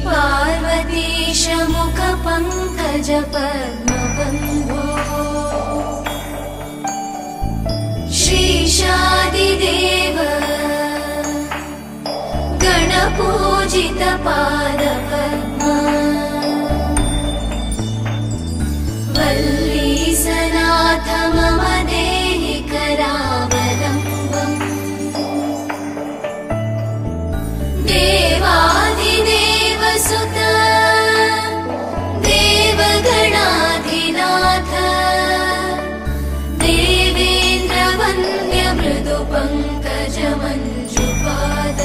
श्रीपार्वतीशमुखपङ्कजपद्मबन्धो श्रीशादिदेव गणपूजितपादपद्मा वल्लीसनाथ मम देहि करावलम्बम् देवादिदेवसुत देवगणाधिनाथ देवेन्द्रवन्द्यमृदुपङ्कजमञ्जुपाद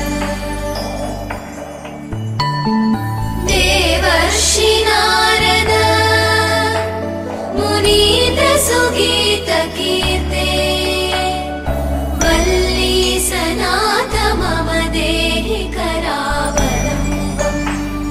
देवर्षि नारद मुनीन्द्रसुगीतकीर्ते वल्लीसनाथ मम देहि करावलम्बम्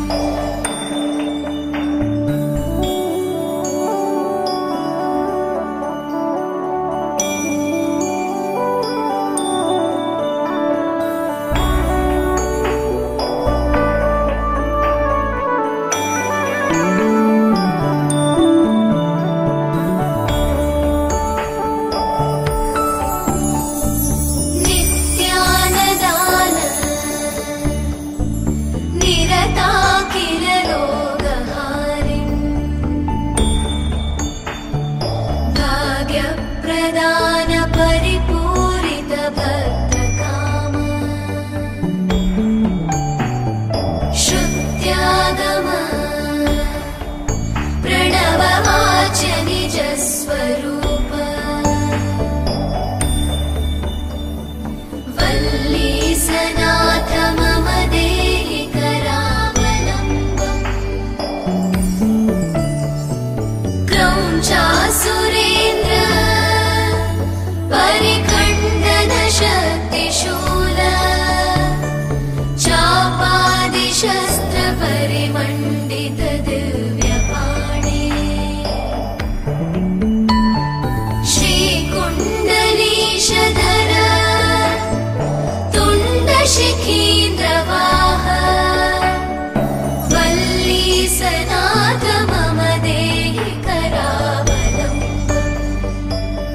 नित्यानदान निरताकिलरोगहारिन् भाग्यप्रदान परिपूरित भक्तकाम श्रुत्यागम प्रणववाच निजस्वरूप वल्लीसनाथ मम देहि करावलम्बम् क्रौञ्चासुरेन्द्र परिखण्डनशक्तिशूल चापादिशस्त्रपरिमण्डित दिव्यपाणे श्रीकुण्डलीशधर तुण्डशिखीन्द्रवाह वल्लीसनाथ मम देहि करावलम्बम्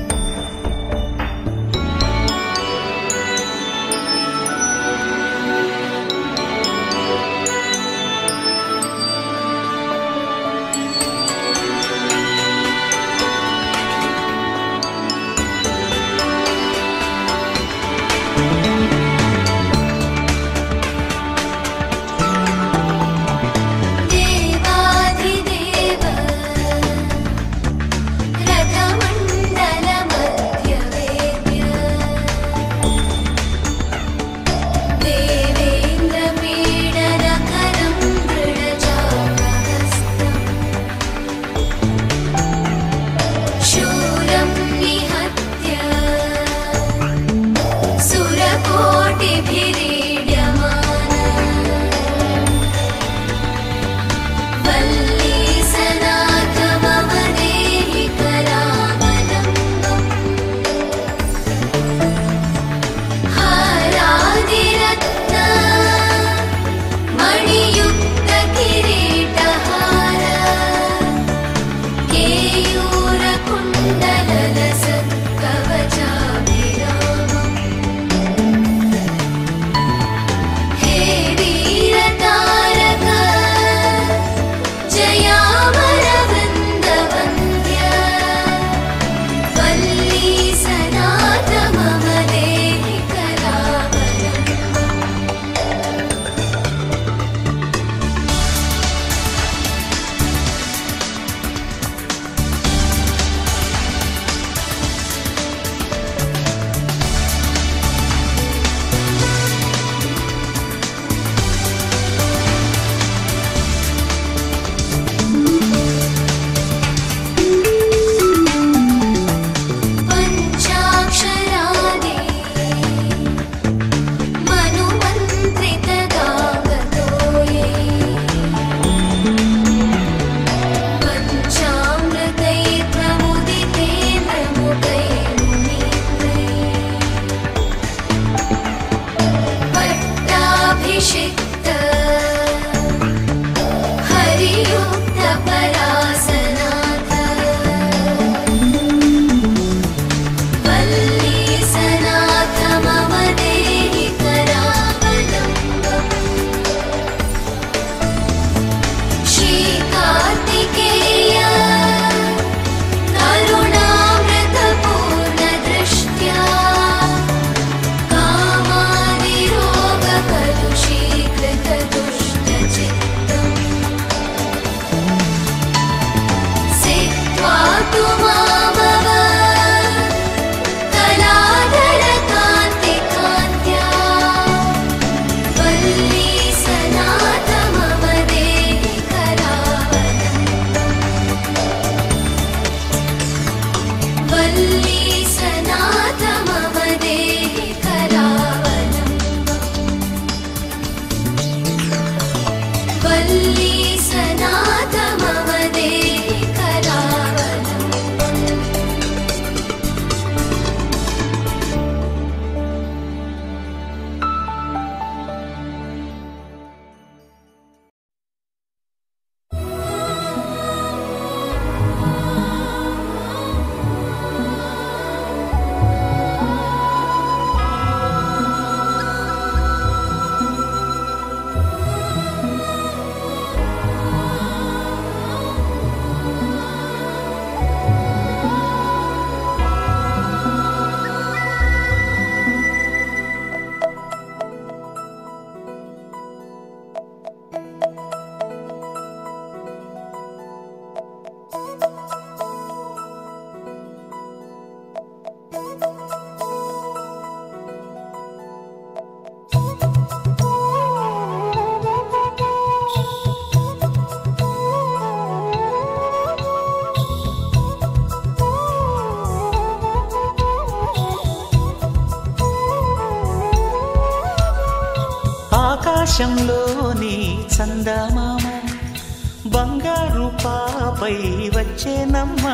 ఆకాశంలోని చందమామ బంగారు పాపై వచ్చేనమ్మ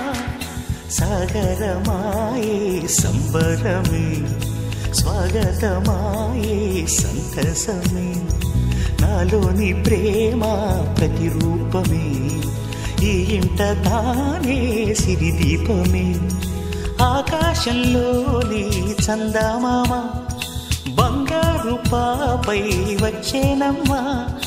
సాగరమాయే సంబరమే స్వాగతమాయే సంతసమే నాలోని ప్రేమ ప్రతిరూపమే ఈ ఇంట తానే సిరిదీపమే ఆకాశంలోని చందమామ బంగారు పాపై వచ్చేనమ్మా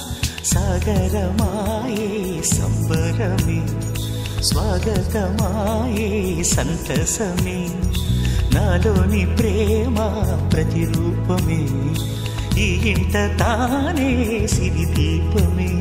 సాగరమాయే సంబరమే స్వాగతమాయే సంతసమే నాలోని ప్రేమ ప్రతిరూపమే ఈ ఇంట తానే సిరి దీపమే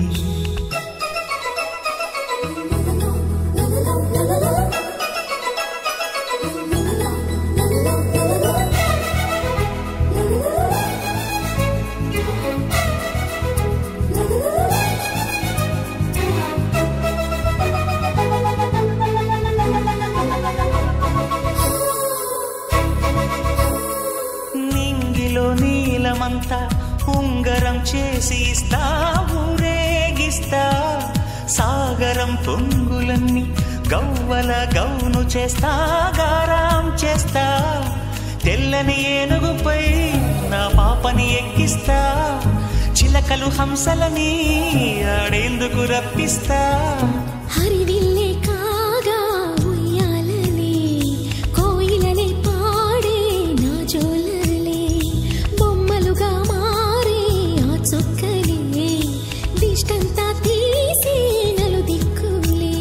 నింగిలో నీలమంతా ఉంగరం చేసి ఇస్తా ఊరేగిస్తా సాగరం పొంగులన్నీ గవ్వల గౌను చేస్తా గారాం చేస్తా తెల్లని ఏనుగుపై నా పాపని ఎక్కిస్తా చిలకలు హంసలని ఆడేందుకు రప్పిస్తా హరివిల్లే కాగా ఉయ్యాలలే కోయిలలే పాడే నా జోలలే బొమ్మలుగా మారే ఆ చొక్కలే దిష్టంతా తీసి నలు దిక్కులే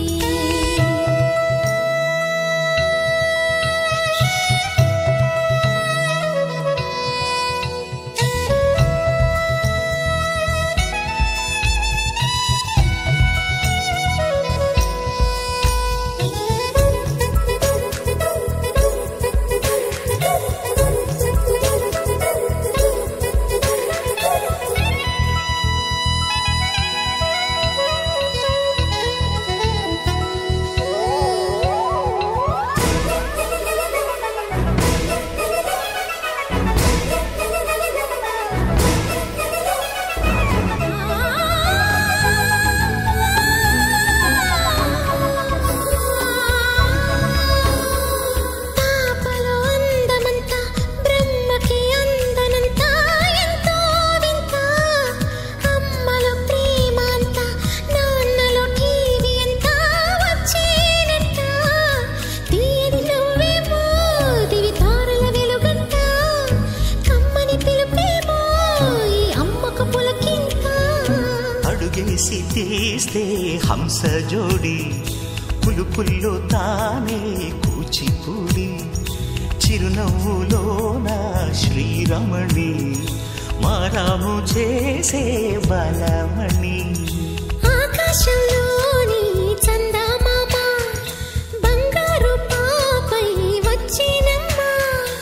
తాపలో అందమంతా బ్రహ్మకి అందనంతా ఎంతో వింత అమ్మలో ప్రేమ అంతా నాన్నలో టీవీ అంతా వచ్చేనంట తీయని నువ్వేమో దివి తారల వెలుగంట కమ్మని పిలుపేమో ఈ అమ్మకు పులకింత అడుగేసి తీస్తే హంస జోడి పులుపుల్లో తానే కూచిపూడి చిరునవ్వులోన శ్రీరమణి మారాము చేసే బలమణి ఆకాశంలోని చందమామ బంగారు పాపై వచ్చినమ్మా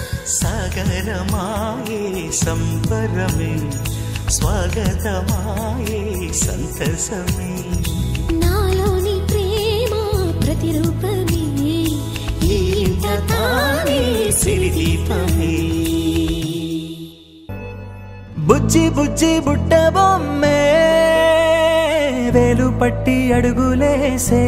సాగరమాయే సంబరమే స్వాగతమాయే సంతసమే నాలోని ప్రేమ ప్రతిరూపమే ఈ ఇంట తానే సిరిదీపమే బుజ్జి బుజ్జి బుట్ట బొమ్మే వేలు పట్టి అడుగులేసే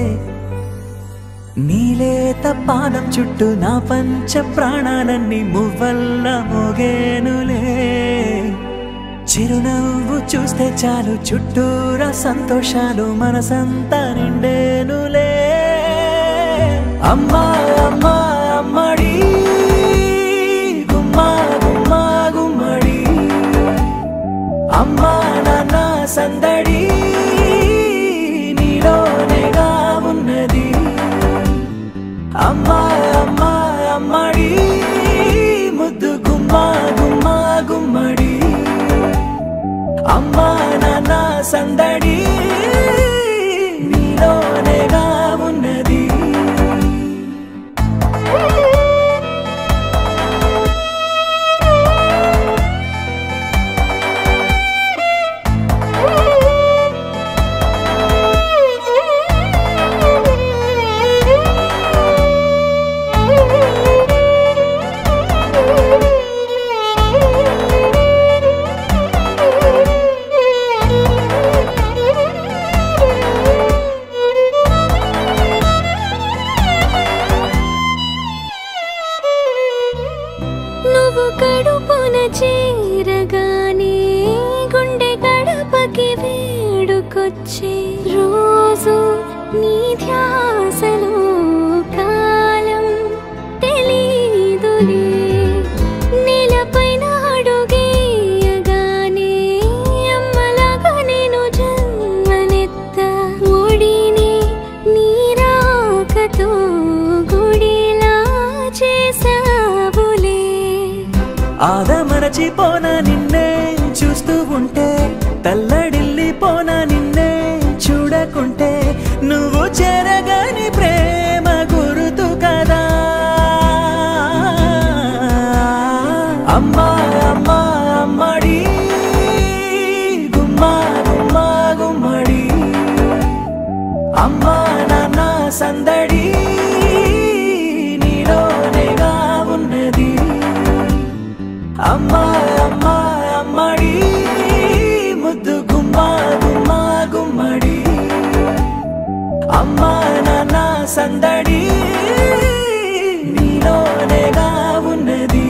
నీలేత పాదం చుట్టూ నా పంచ ప్రాణాలన్నీ మువ్వల్ల మోగేనులే చిరునవ్వు చూస్తే చాలు చుట్టూరా సంతోషాలు మనసంతా నిండేనులే అమ్మా అమ్మా అమ్మడి గుమ్మా గుమ్మా గుమ్మడి అమ్మా నాన్న సందడి నీలోనేగా ఉన్నది అమ్మా అమ్మా అమ్మడి ముద్దు గుమ్మా గుమ్మా గుమ్మడి అమ్మా నాన్న సందడి నీలోనేగా ఉన్నది Thank you. చేరగానే గుండె గడపకి వేడుకొచ్చే రోజు నీ ధ్యాసలో కాలం తెలీదులే నేలపైన అడుగేయగానే అమ్మలాగా నేను జన్మనెత్త ఒడిని నీరాకతో గుడిలా చేసావులే ఆదమరచిపోన నిన్నే చూస్తూ ఉంటే తల్లడిల్లిపోన నిన్నే చూడకుంటే నువ్వు చెరగని ప్రేమ గురుతు కదా అమ్మా అమ్మా అమ్మడి గుమ్మా గుమ్మా గుమ్మడి అమ్మా నాన్న సందడి నీలోనేగా ఉన్నది అమ్మా అమ్మా అమ్మడి ముద్దు గుమ్మా గుమ్మా గుమ్మడి అమ్మా నాన్న సందడి నీలోనేగా ఉన్నది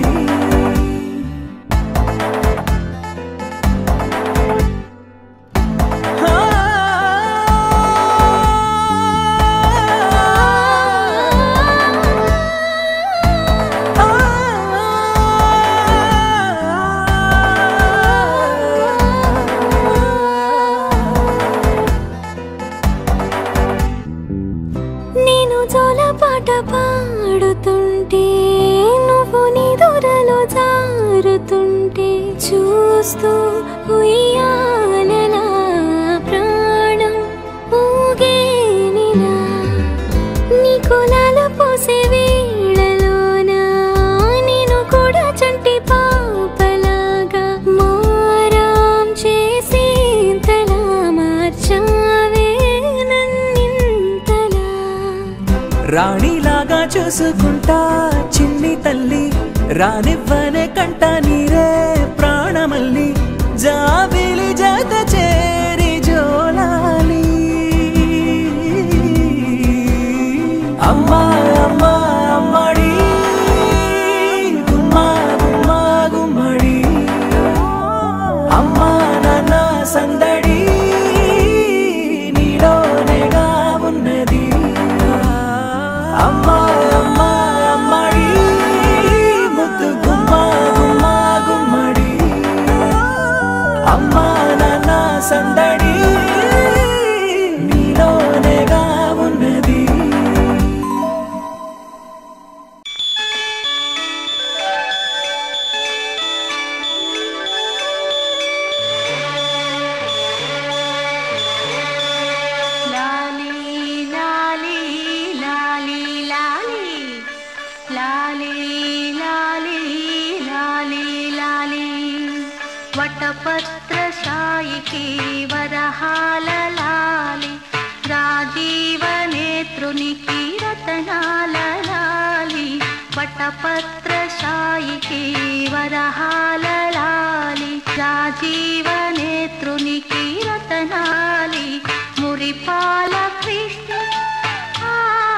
నేను జోలపాట పాడుతుంటే నువ్వు నీ దూరలో జారుతుంటే చూస్తూ ఉయ్యాలలా ప్రాణం ఊగేనిలా నీ కులాల పోసే వేళలోన నేను కూడా చంటి పాపలాగా మారాం చేసి తలా మార్చావే నన్నింతలా రాణిలాగా చూసుకుంటా చిన్ని తల్లి రానివ్వనే కంట నీరే ప్రాణమల్లి జాబిలి జత చేరి జోలాలి అమ్మా అమ్మా అమ్మడి గుమ్మా గుమ్మా గుమ్మడి అమ్మా నాన్న సందడి నీలోనేగా ఉన్నది అమ్మా అమ్మా అమ్మడి ముద్దు గుమ్మా గుమ్మా గుమ్మడి అమ్మా నాన్న సందడి నీలోనేగా ఉన్నది లాలి లాలి లాలి లాలి లాలి లాలి లాలి లాలి వటపత్ర సాయికి వరహాల లాలి రాజీవ నేత్రునికి రతనాల లాలి వటపత్ర సాయికి వరహాల లాలి రాజీవ నేత్రునికి రతనాలి మురిపాల కృష్ణ ఆ,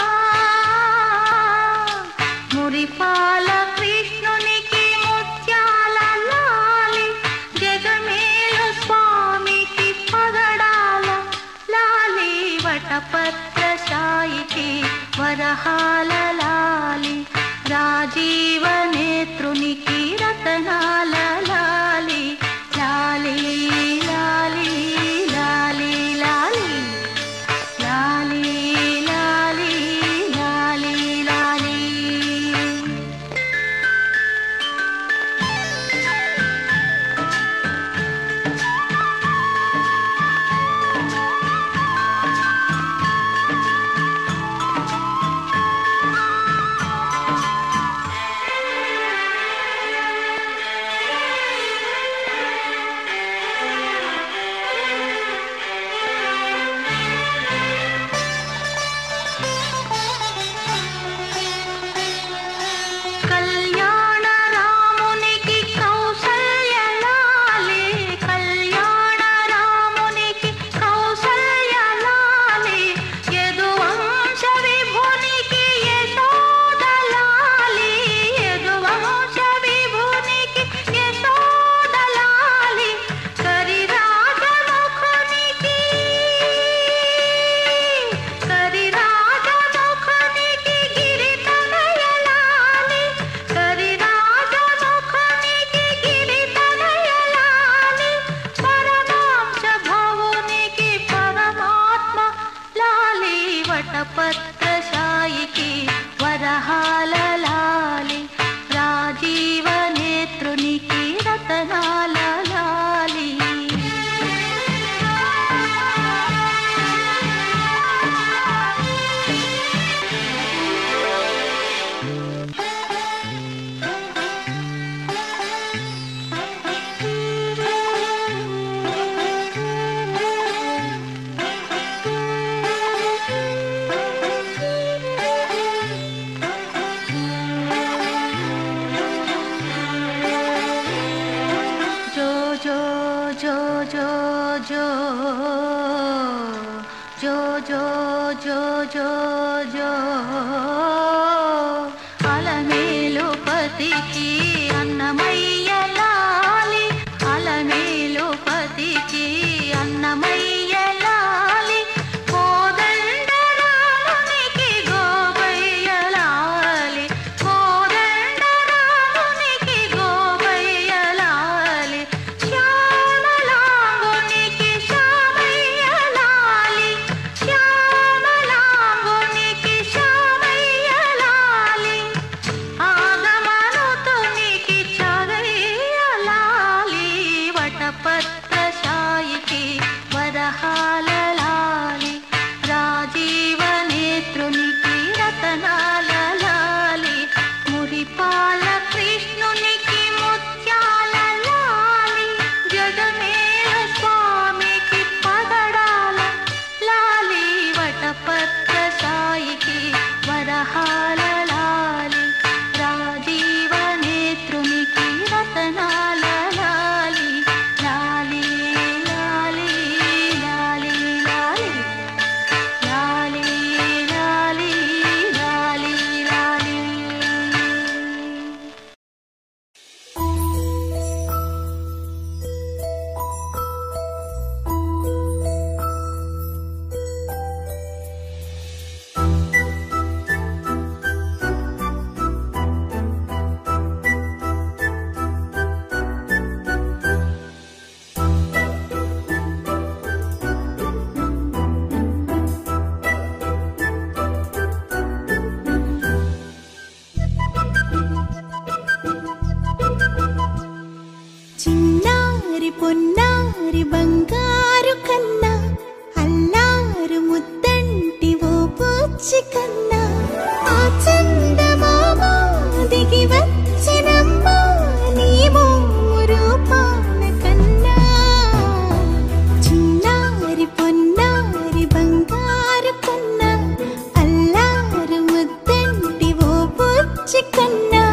మురిపాల కృష్ణునికి ముత్యాల లాలి జగమేలు స్వామికి పగడాల లాలి వటపత్ర సాయికి వరహాల లాలి రాజీవ నేత్రునికి రతనాల లాలి లాలి లాలి లాలి లాలి లాలి లాలి లాలి లాలి వటపత్రశాయికి వరహాల లాలి రాజీవ నేత్రునికి రతనాల లాలి జో జో జో జో జో జో జో జో జో జో అలమేలు పతికి అన్నమయ్య లాలి అలమేలు పతికి అన్నమయ్య లాలి కోదండరామునికి గోపయ్య లాలి కోదండరామునికి గోపయ్య లాలి శ్యామలాంగునికి శ్యామయ్య లాలి శ్యామలాంగునికి శ్యామయ్య లాలి ఆగమనుతునికి చగయ్య లాలి వటపత్రశాయికి వరహాల లాలి రాజీవ నేత్రునికి రతనాల లాలి మురిపాల కృష్ణునికి ముత్యాల లాలి జగమేల స్వామికి పగడాల లాలి వటపత్రశాయికి వరహాల లాలి రాజీవ నేత్రునికి రతనాల లాలి లాలి లాలి లాలి లాలి లాలి లాలి లాలి లాలి చిన్నారి పొన్నారి బంగారు కన్నా అల్లారు ముద్దంటి ఓ పూచి కన్నా ఆ చందమామ దిగి వచ్చినమ్మా నీ రూపాల కన్నా చిన్నారి పొన్నారి బంగారు కన్నా అల్లారు ముద్దంటి ఓ పూచి కన్నా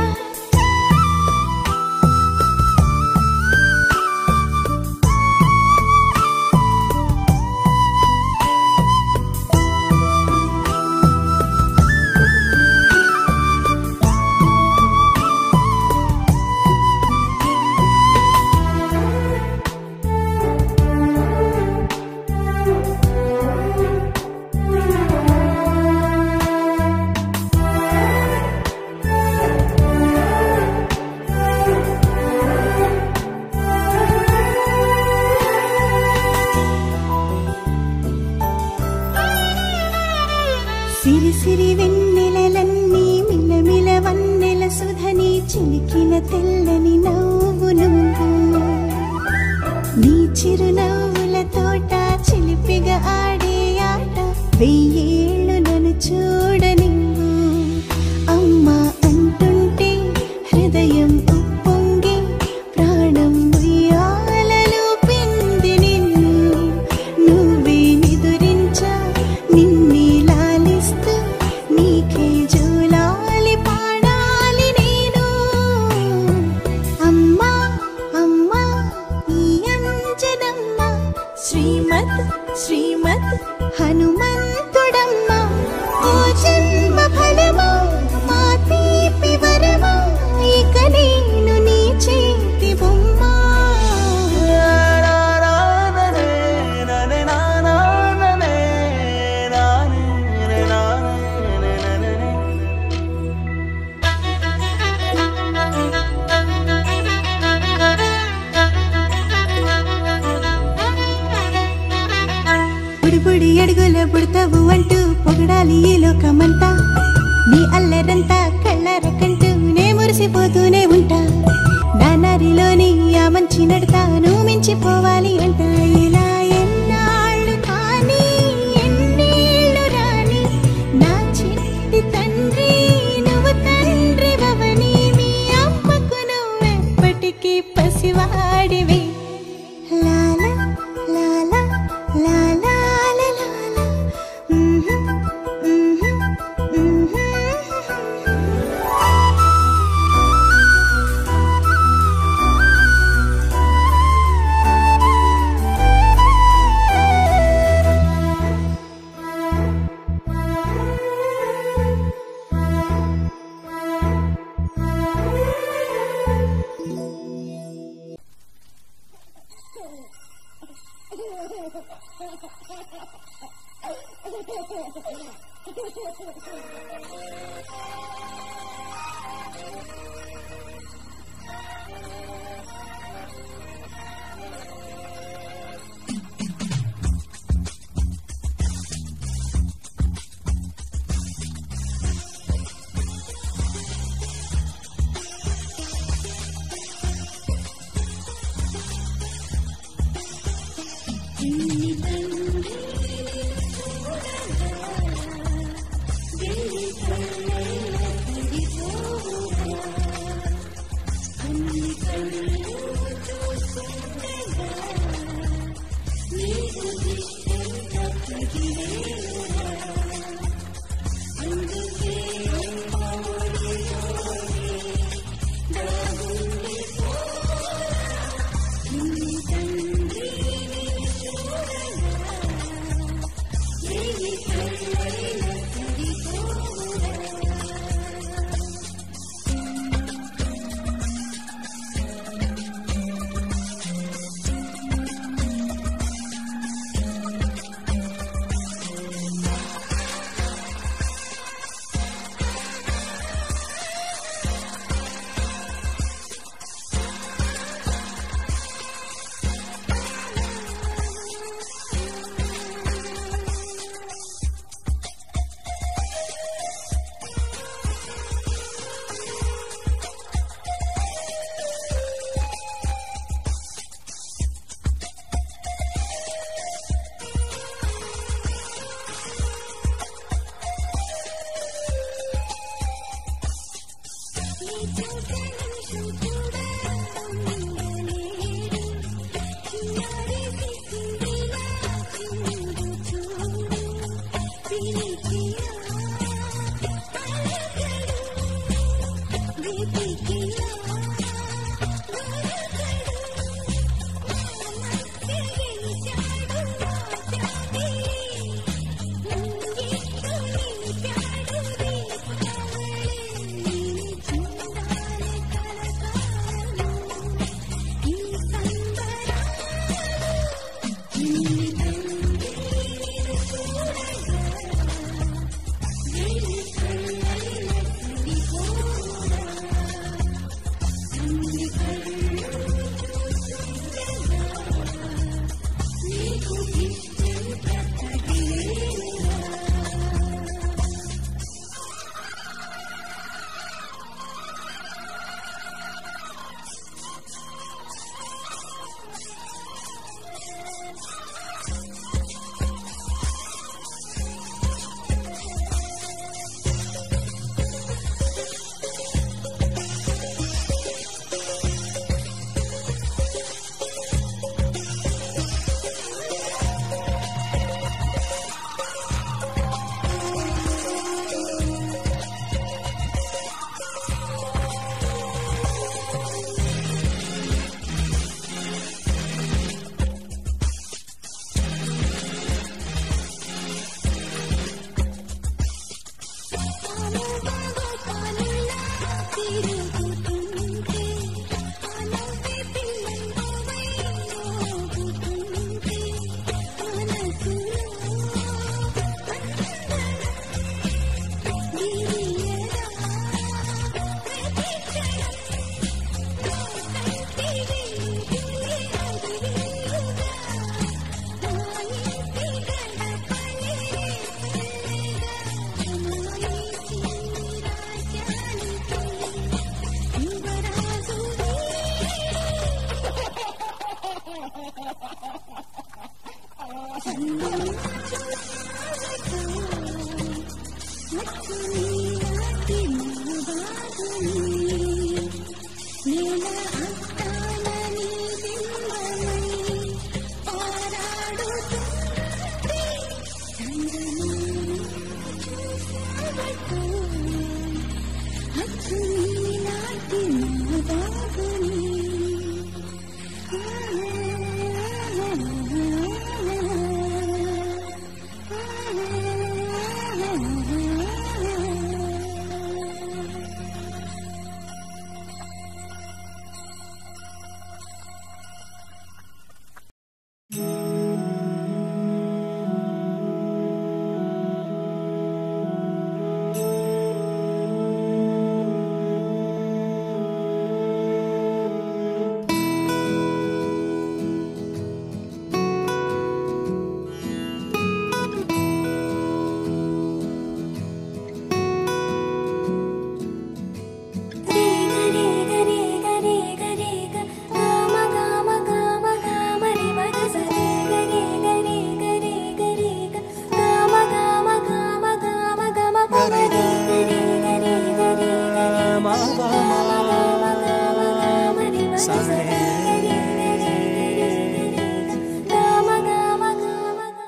సిరి సిరి వెన్నెలలన్నీ మిలమిల వన్నెల సుధని చిలికిన తెల్లని నవ్వు నువ్వు నీ చిరునవ్వుల తోట చిలిపిగా ఆడే ఆట వెయ్యేళ్ళు నన్ను చూడనివ్వు అమ్మా అంటుంటే హృదయం ఉప్పొంగి ప్రాణం ఉయ్యాలలో పిండి నిన్ను నువ్వే నిదురించా నిన్నే లాలిస్తూ నీకే జోలాలి పాడాలి నేను అమ్మా అమ్మా ఈ అంజనమ్మ శ్రీమత్ శ్రీమత్ హనుమంతుడమ్మ ఓ చూడాలి ఈ లోకమంతా నీ అల్లరంతా కళ్ళరకంటూనే మురిసిపోతూనే ఉంటా నా నరిలోని ఆ మంచి నడతా నువ్వు మించిపోవాలి అంట ఇలా ఎన్నాళ్ళు కానీ ఎన్నేళ్ళు రాని నా చిట్టి తండ్రి నువ్వు తండ్రి భవని మీ అమ్మకు నువ్వెప్పటికీ పసివాడివి లాల లాల లాల లాల మ్మ్ మ్మ్ మ్మ్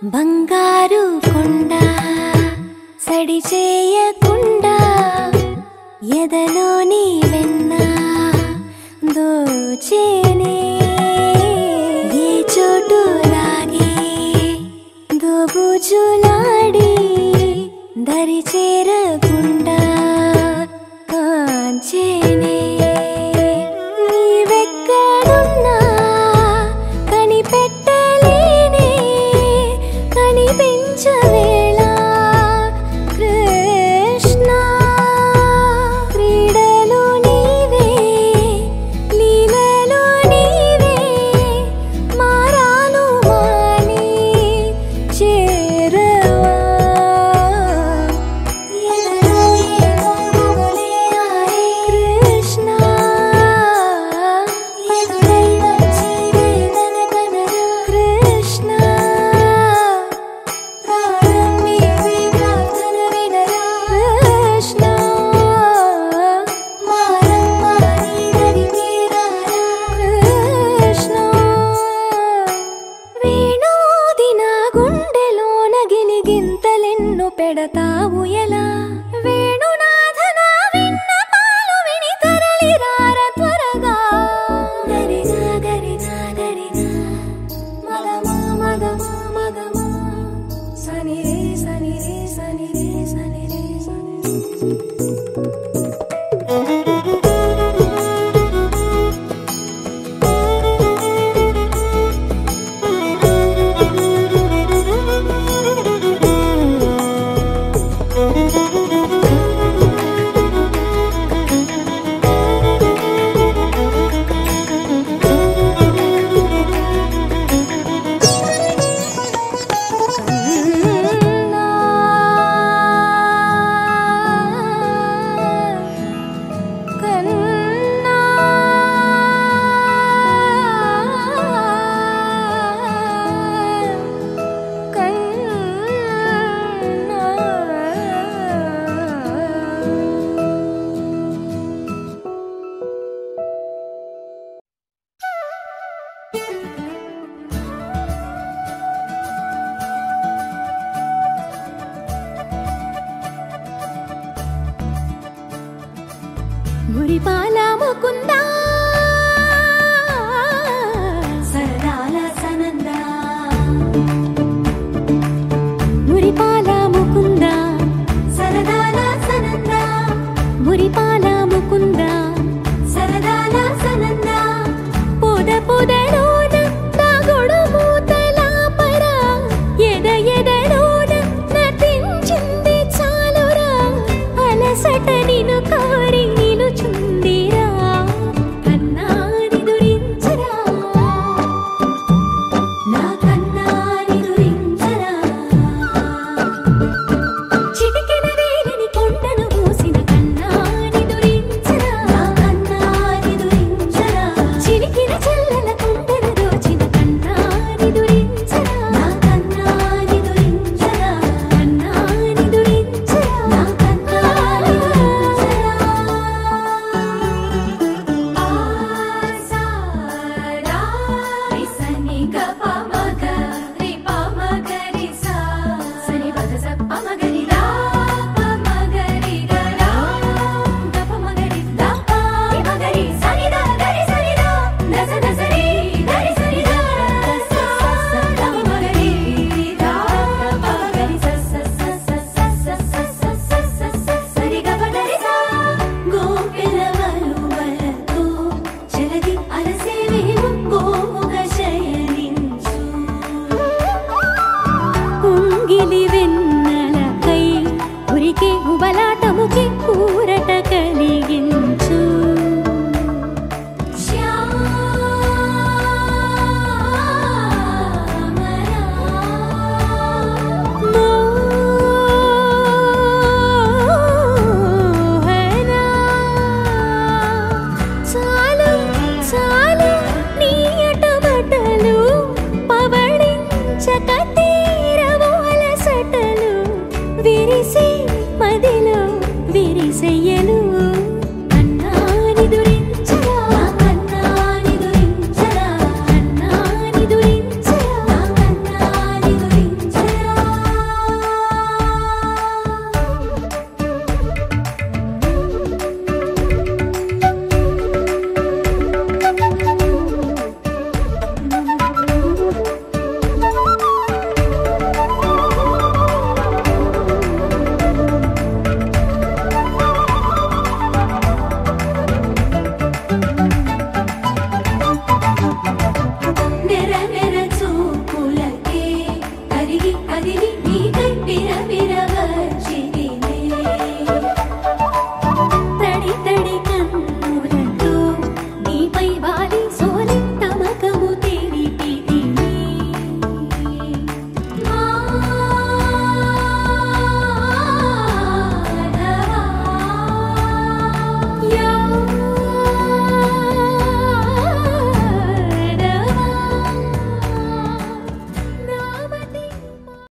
బంగారు కొండ సడి చేయకుండా ఎదలోని వెన్న దోచేనే ఏ చోటు లాగే దోబుజులాడి దరి చేరకుండా కాంచేనే నీవెక్కడున్నా కనిపెట్టలేనే కనిపించవేళ కృష్ణ క్రీడలు నీవే లీలలు నీవే మారాను మాని చేరవా ఎదలో ఏదో మొగలే ఆరే కృష్ణ ఎదురై వచ్చి వేదన కృష్ణ ప్రాణం నీవే ప్రార్థన వినరా కృష్ణ మారం మారి దరికి రారా కృష్ణ వేణోది నా గుండెలోన గిలిగింతలెన్ను పెడతావు ఎలా వేణునాథ నా విన్నపాలు విని తరలి రార త్వరగా గరిజా గరిజా గరిజా మగమా మగమా మగమా సని రే సని రే సని రే సని రే సని రే కన్నా మురిపాల ముకుందా సరదాల సనందా మురిపాల ముకుందా సరదాల సనందా మురిపాల ముకుందా సరదాల సనందా పొద పొదలోన దాగుడు మూతలాపరా ఎద ఎదలోన నటించింది చాలురా అలసట నిను కోరి నిలుచుందిరా కన్నాని దురించరా నా కన్నాని దురించరా చిటికెన వేలిని కొండను మూసిన కన్నాని దురించరా నా కన్నాని దురించరా చిలికిన చెల్లెల కొండను దోచిన కన్నాని దురించరా నా కన్నాని దురించరా కన్నాని దురించరా నా కన్నాని దురించరా ఆసారా రిసని గప మగ రి ప మగ రి సా సని పద స ప మగ రి రా ప మగ రి గ రా గప మగ రి ద ప రి మగ రి సని ద గ రి సని ద ద స ద స రి ద రి సని ద స స స ద మగ రి ద ప మగ రి స స స స స స స స స స సరి గ ప ద రి సా గోపిలవలు వలతో చెలగి అలసేవేమో గోముగ శయనించు ఉంగిలి వెన్నెలకై ఉరికే ఉబలాటముకి కూరట కలిగించు మోహనా చాలు చాలు నీ అటబటలు పవళించక తీరవు అలసటలు విరిసి మదిలో విరిసెయ్యలు